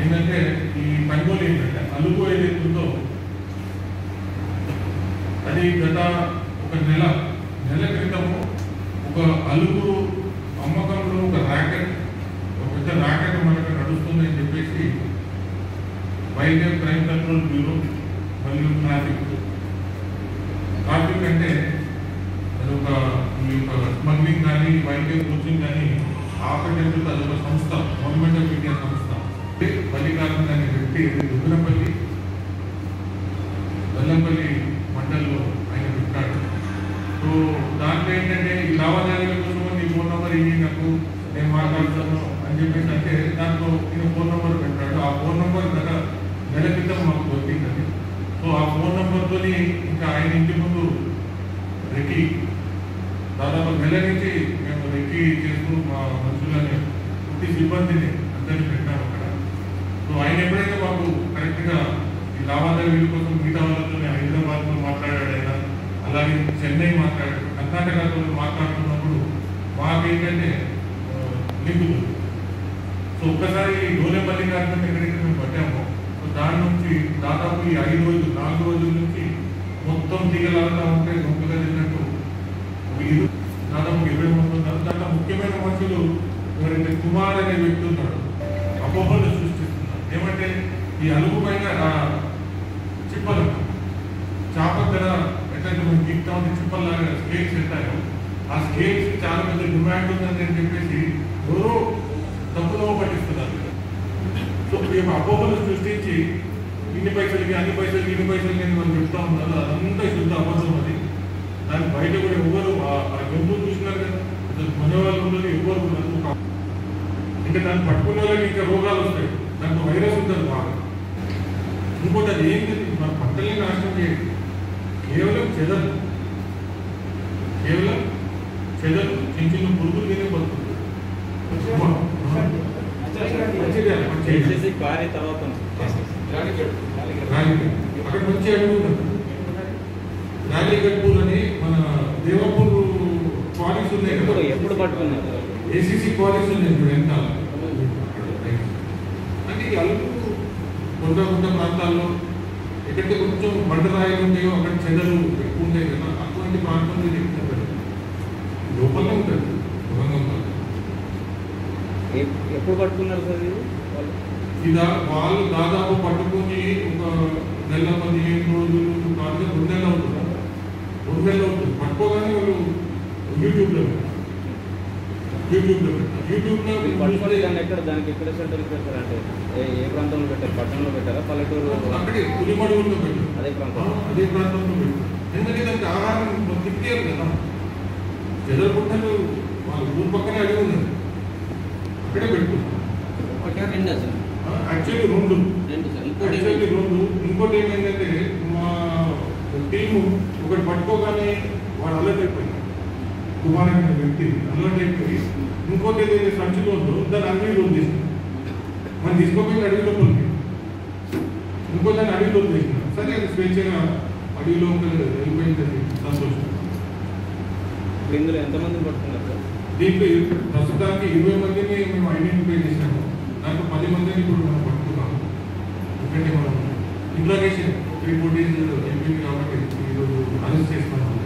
ఏంటంటే ఈ పనిగోలు ఏంటంటే అలుగు ఏదైతుందో అది గత ఒక నెల నెల క్రితము ఒక అలుగు అమ్మకంలో ఒక ర్యాకెట్ ఒక పెద్ద ర్యాకెట్ మనకు నడుస్తుందని చెప్పేసి wildlife crime control bureau మరియు ట్రాఫిక్ ట్రాఫిక్ అంటే అది ఒక ఈ యొక్క స్మగ్లింగ్ కానీ వైల్డ్ లైఫ్ కోచింగ్ కానీ ఆపరేటెడ్ అది ఒక సంస్థ గవర్నమెంట్ ఆఫ్ ఇండియా సంస్థ మల్లికార్జున అనే వ్యక్తి దుగ్గనపల్లి బెల్లంపల్లి మండల్లో ఆయన పెట్టాడు సో దాంట్లో ఏంటంటే ఈ లావాదేవీల కోసం నీ ఫోన్ నెంబర్ ఇవి నాకు నేను మాట్లాడుతాను అని చెప్పేసి అంటే దాంట్లో ఈయన ఫోన్ నెంబర్ పెట్టాడు ఆ ఫోన్ నెంబర్ గత నెల క్రితం మాకు దొరికింది సో ఆ ఫోన్ నెంబర్తో ఇంకా ఆయన ఇంటి ముందు రెక్కి దాదాపు నెల నుంచి మేము రెక్కి చేస్తూ మా మనుషులని పూర్తి సిబ్బందిని అందరినీ పెట్టాము అక్కడ సో ఆయన ఎప్పుడైతే మాకు కరెక్ట్గా ఈ లావాదేవీల కోసం మిగతా వాళ్ళతో హైదరాబాద్లో మాట్లాడాడు ఆయన అలాగే చెన్నై మాట్లాడాడు కర్ణాటకతో మాట్లాడుతున్నప్పుడు మాకేంటంటే లింకులు సో ఒక్కసారి డోలే మల్లికార్జున ఎక్కడైతే మేము పట్టామో సో దాని నుంచి దాదాపు ఈ ఐదు రోజులు నాలుగు రోజుల నుంచి మొత్తం తీగలాడుతూ ఉంటే నొప్పుగా తిన్నట్టు ఒక ఇరు దాదాపు ఇరవై మంది ఉన్నారు దాంట్లో ముఖ్యమైన మనుషులు ఎవరైతే కుమార్ అనే వ్యక్తి ఉన్నాడు అపోహలు సృష్టిస్తున్నారు ఏమంటే ఈ అలుగు పైన ఆ చిప్పలు చేప ధర ఎట్లయితే మనం గీక్తా ఉంటే చిప్పల్లాగా స్కేల్స్ ఉంటాయో ఆ స్కేల్స్ చాలా పెద్ద డిమాండ్ ఉందని అని చెప్పేసి ఎవరో తప్పులో పట్టిస్తున్నారు సో ఈ యొక్క అపోహలు సృష్టించి ఇన్ని పైసలకి అన్ని పైసలకి ఇన్ని పైసలకి అని మనం చెప్తా ఉన్నారు అదంతా శుద్ధ అబద్ధం అది దాని బయట కూడా ఎవరు ఆ- ఆ జంతువు చూసినారు కదా అసలు కొనే వాళ్ళు ఉండదు ఎవరు ఉండదు ఒక- ఇంకా దాన్ని పట్టుకునే వాళ్ళకి ఇంకా రోగాలు వస్తాయి దాంట్లో వైరస్ ఉంటుంది బాగా ఇంకోటి అది ఏంటి మన పంటల్ని నాశనం చేయదు కేవలం చెదలు కేవలం చెదలు చిన్న చిన్న పురుగులు తినే బతుకుతుంది మంచిదే, మంచిదే. చేసేసి క్వారీ తర్వాత రాలిగడ్. అక్కడ మంచి అడుగు ఉంటుంది రాలిగడ్ పూల్ అని మన దేవపూర్ క్వారీస్ ఉన్నాయి ఎప్పుడు కదా ఎప్పుడు పట్టుకున్నారు ఏసీసీ క్వారీస్ ఉన్నాయి ఇప్పుడు వెనకాల అంటే ఈ అలుగు కొండ కొండ ప్రాంతాల్లో ఎక్కడైతే కొంచెం బండరాయిలు ఉంటాయో అక్కడ చెదలు ఎక్కువ ఉంటాయి కదా అటువంటి ప్రాంతంలో ఇది ఎక్కువ ఉంటుంది లోపల ఉంటుంది దూరంగా కాదు. ఎప్- ఎప్పుడు పట్టుకున్నారు సార్ ఇది వాళ్ళు? ఇదా వాళ్ళు దాదాపు పట్టుకొని ఒక నెల పదిహేను రోజులు కాదు రెండు నెలలు అవుతుంది రెండు నెలలు అవుతుంది పట్టుకోగానే వాళ్ళు యూట్యూబ్లో పెట్టారు యూట్యూబ్లో పెట్టారు యూట్యూబ్లో మీరు పట్టుకొని దాన్ని ఎక్కడ దానికి ఎక్కడ సెంటర్ పెట్టారు అంటే ఏ ఏ ప్రాంతంలో పెట్టారు పట్టణంలో పెట్టారా పల్లెటూరు అక్కడే పులిమడుగులో పెట్టారు అదే ఆ, ప్రాంతం అదే ప్రాంతంలో పెట్టారు ఎందుకంటే దానికి ఆహారం తిప్పారు కదా చెదల పుట్టలు వాళ్ళ ఊరు పక్కనే అడిగి ఉన్నది అక్కడే పెట్టుకున్నారు ఒకటా రెండా సార్ యాక్చువల్లీ రెండు రెండు సార్ ఇంకోటి యాక్చువల్లీ రెండు ఇంకోటి ఏమైందంటే మా టీము ఒకటి పట్టుకోగానే వాడు అలర్ట్ అయిపోయింది కుమార్ అనే వ్యక్తి అలర్ట్ అయిపోయి ఇంకోటి ఏదైతే సంచిలో ఉందో దాన్ని అడవిలో వదిలేసింది మనం తీసుకోపోయి అడవి లోపలికి ఇంకో దాన్ని అడవిలో వదిలేసిన సరే అది స్వేచ్ఛగా అడవిలో వెళ్ళిపోయింది అది సంతోషం ఇప్పుడు ఇందులో ఎంతమందిని పట్టుకున్నారు సార్ దీంట్లో ప్రస్తుతానికి ఇరవై మందిని మేము ఐడెంటిఫై చేసాము దాంట్లో పది మందిని ఇప్పుడు మనం పట్టుకున్నాము ఎందుకంటే మనం ఇంట్రాగేషన్ త్రీ ఫోర్టీస్ అయిపోయింది కాబట్టి ఈరోజు అరెస్ట్ చేస్తున్నాము